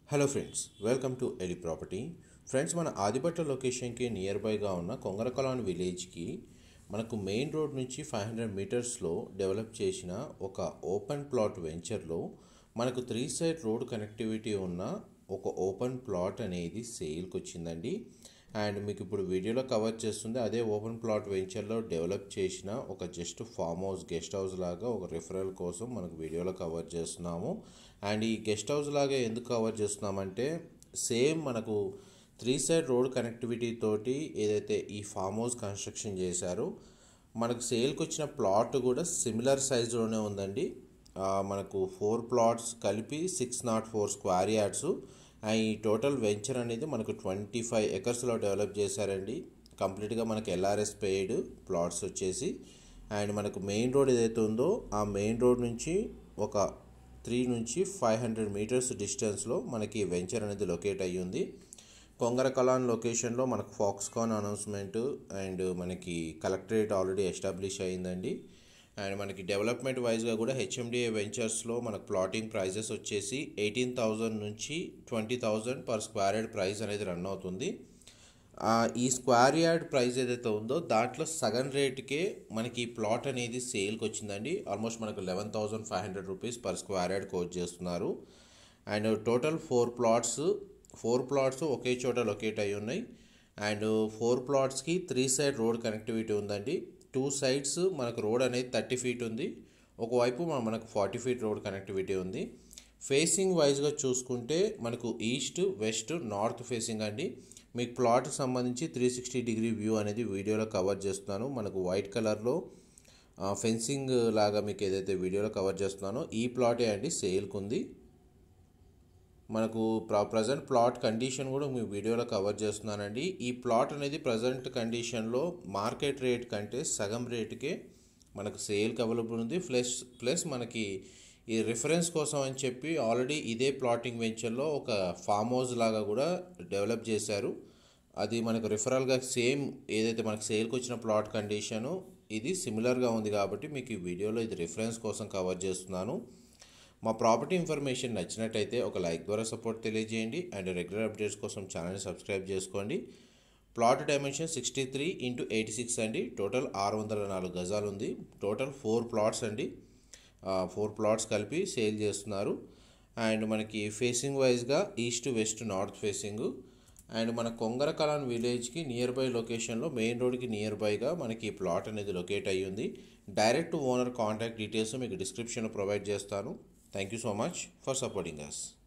hello friends welcome to Eli property friends మన ఆదిపట్ల లొకేషన్కి near బైగా ఉన్న కొంగరకలాన్ విలేజ్కి మనకు మెయిన్ రోడ్ నుంచి ఫైవ్ హండ్రెడ్ మీటర్స్లో డెవలప్ చేసిన ఒక ఓపెన్ ప్లాట్ వెంచర్లో మనకు త్రీ సైడ్ రోడ్ కనెక్టివిటీ ఉన్న ఒక ఓపెన్ ప్లాట్ అనేది సేల్కి వచ్చిందండి అండ్ మీకు ఇప్పుడు వీడియోలో కవర్ చేస్తుంది అదే ఓపెన్ ప్లాట్ వెంచర్లో డెవలప్ చేసిన ఒక just farm house guest house లాగా ఒక రిఫరల్ కోసం మనకు వీడియోలో కవర్ చేస్తున్నాము అండ్ ఈ గెస్ట్ హౌస్ లాగా ఎందుకు కవర్ చేస్తున్నామంటే సేమ్ మనకు త్రీ సైడ్ రోడ్ కనెక్టివిటీ తోటి ఏదైతే ఈ ఫామ్ హౌస్ కన్స్ట్రక్షన్ చేశారో మనకు సేల్కి వచ్చిన ప్లాట్ కూడా సిమిలర్ సైజులోనే ఉందండి ఆ, మనకు ఫోర్ ప్లాట్స్ కలిపి six nought four square yards ఈ టోటల్ వెంచర్ అనేది మనకు ట్వంటీ ఫైవ్ ఎకర్స్లో డెవలప్ చేశారండి కంప్లీట్గా మనకు ఎల్ఆర్ఎస్ పెయిడ్ ప్లాట్స్ వచ్చేసి అండ్ మనకు మెయిన్ రోడ్ ఏదైతే ఉందో ఆ మెయిన్ రోడ్ నుంచి ఒక త్రీ నుంచి ఫైవ్ హండ్రెడ్ మీటర్స్ డిస్టెన్స్లో మనకి వెంచర్ అనేది లొకేట్ అయ్యి ఉంది కొంగరకలాన్ లొకేషన్లో మనకు ఫాక్స్కాన్ అనౌన్స్మెంట్ అండ్ మనకి కలెక్టరేట్ ఆల్రెడీ ఎస్టాబ్లిష్ అయిందండి అండ్ మనకి డెవలప్మెంట్ వైజ్గా కూడా హెచ్ఎండిఏ వెంచర్స్లో మనకు ప్లాటింగ్ ప్రైజెస్ వచ్చేసి ఎయిటీన్ థౌజండ్ నుంచి twenty thousand per square yard price అనేది రన్ అవుతుంది ఆ, ఈ స్క్వేర్ యార్డ్ ప్రైస్ ఏదైతే ఉందో దాంట్లో సగం రేటుకే మనకి ఈ ప్లాట్ అనేది సేల్కి వచ్చిందండి ఆల్మోస్ట్ మనకు eleven thousand five hundred rupees per square yard కోచ్ చేస్తున్నారు and total four plots four plots ఒకే చోట లొకేట్ అయి ఉన్నాయి అండ్ ఫోర్ ప్లాట్స్కి త్రీ సైడ్ రోడ్ కనెక్టివిటీ ఉందండి టూ సైడ్స్ మనకు రోడ్ అనేది థర్టీ ఫీట్ ఉంది ఒకవైపు మన- మనకు ఫార్టీ ఫీట్ రోడ్ కనెక్టివిటీ ఉంది ఫేసింగ్ వైజ్గా చూసుకుంటే మనకు ఈస్ట్ వెస్ట్ నార్త్ ఫేసింగ్ అండి మీకు ప్లాట్కి సంబంధించి త్రీ సిక్స్టీ డిగ్రీ వ్యూ అనేది వీడియోలో కవర్ చేస్తున్నాను మనకు వైట్ కలర్లో ఫెన్సింగ్ లాగా మీకు ఏదైతే వీడియోలో కవర్ చేస్తున్నానో ఈ ప్లాటే అండి సేల్కి ఉంది మనకు ప్ర ప్రజెంట్ ప్లాట్ కండిషన్ కూడా మీ వీడియోలో కవర్ చేస్తున్నానండి ఈ ప్లాట్ అనేది ప్రజెంట్ కండిషన్లో మార్కెట్ రేట్ కంటే సగం రేటుకే మనకు సేల్కి అవైలబుల్ ఉంది ప్లస్ ప్లస్ మనకి ఈ రిఫరెన్స్ కోసం అని చెప్పి ఆల్రెడీ ఇదే ప్లాటింగ్ వెంచర్లో ఒక ఫామ్ హౌస్ లాగా కూడా డెవలప్ చేశారు అది మనకు రిఫరల్గా సేమ్ ఏదైతే మనకు సేల్కి వచ్చిన ప్లాట్ కండిషను ఇది సిమిలర్గా ఉంది కాబట్టి మీకు ఈ వీడియోలో ఇది రిఫరెన్స్ కోసం కవర్ చేస్తున్నాను మా ప్రాపర్టీ ఇన్ఫర్మేషన్ నచ్చినట్టయితే ఒక లైక్ ద్వారా సపోర్ట్ తెలియజేయండి అండ్ రెగ్యులర్ అప్డేట్స్ కోసం ఛానల్ని సబ్స్క్రైబ్ చేసుకోండి plot dimension sixty three into eighty six అండి టోటల్ ఆరు వందల నాలుగు గజాలు ఉంది టోటల్ ఫోర్ ప్లాట్స్ అండి ఫోర్ ప్లాట్స్ కలిపి సేల్ చేస్తున్నారు అండ్ మనకి ఫేసింగ్ వైజ్గా east west north facing and మన కొంగరకలాన్ విలేజ్కి నియర్ బై లొకేషన్లో మెయిన్ రోడ్కి నియర్ బైగా మనకి ఈ ప్లాట్ అనేది లొకేట్ అయ్యి ఉంది డైరెక్ట్ ఓనర్ కాంటాక్ట్ డీటెయిల్స్ మీకు డిస్క్రిప్షన్లో ప్రొవైడ్ చేస్తాను thank you so much for supporting us